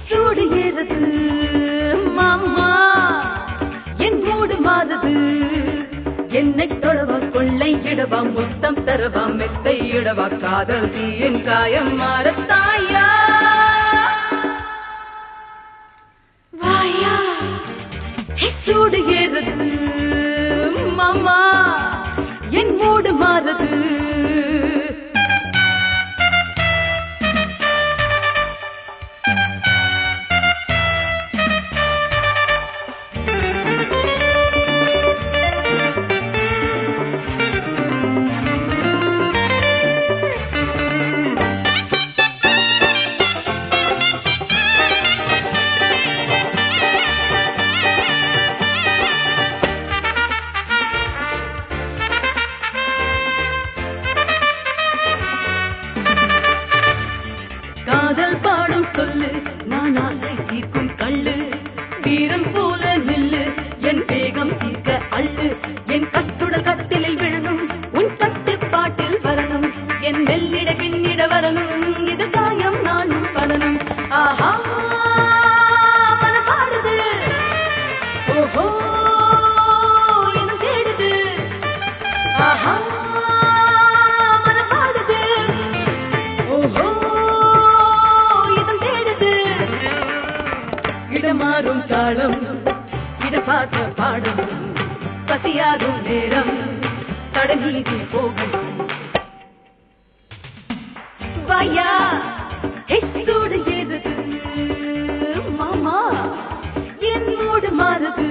சூடு ஏறுது மாமா என் மூடு மாறுது என்னை தொடவா கொள்ளை இடவா முத்தம் தரவா மெத்தை இடவா காதல் தீயின் காயம் மாறத்தாயா வாயா சூடு ஏறுது மாமா என் மூடு மாறுது காதல் பாடும் சொல்லு நான் ஆசை தீர்க்கும் கள்ளு வீரம் போல நில்லு என் வேகம் தீர்க்க அள்ளு என் கட்டுடல் கட்டிலில் விழணும் உன் கட்டு பாட்டில் வரணும் என் மெல்லிட பின்னிட வரணும் இது காயம் நானும் படணும் ஆஹா மனம் பாடுது ஓஹோ எனும் தேடுது ஆஹா மனம் பாடுது ஓஹோ இதம் தேடுது இடமாறும் தாளம் இட பார்த்த பாடும் பசியாரும் நேரம் தடநீதி போகும் வாயா எச்சோடு ஏறுது மாமா என் மூடு மாறுது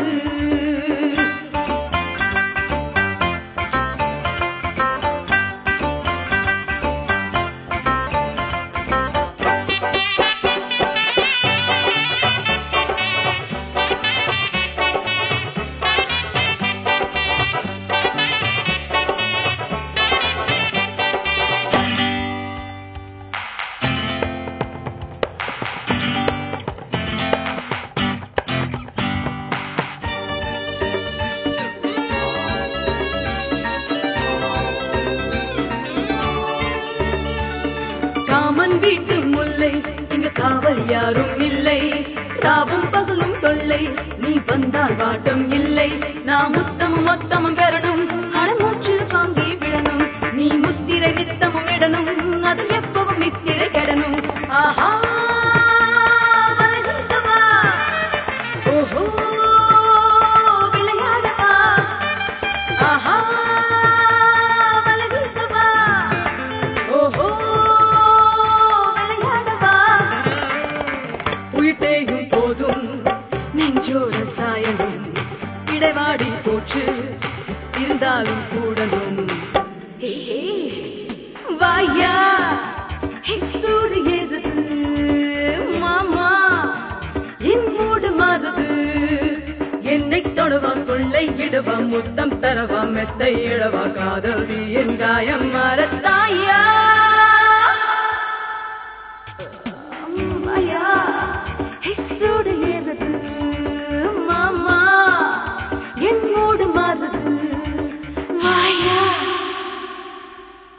காமன் வீட்டு முல்லை இங்க காவல் யாரும் இல்லை ராவும் பகலும் தொல்லை நீ வந்தால் வாட்டம் இல்லை நான் முத்தமும் மொத்தமும் பெறணும் அடமூச்சு வாங்கி விடணும் நீ முத்திரை நித்தமும் இடணும் அது எப்பவும் நித்திரை கெடணும் ஆஹா வருகின்றவா. ஓஹோ விளையாடவா ஆஹா வருகின்றவா. ஓஹோ விளையாடவா உயிர்த்தேயும் போதும் நெஞ்சோர சாயலும் இடைவாடி போச்சு இருந்தாலும் கூடலும் ஹே, ஹே, வாயா ஹே, சூடு ஏறுது மாமா என் மூடு மாறுது என்னை தொடவா கொள்ளை இடவா முத்தம் தரவா மெத்தை இழவா காதல் என் காயம் மாறத்தாயா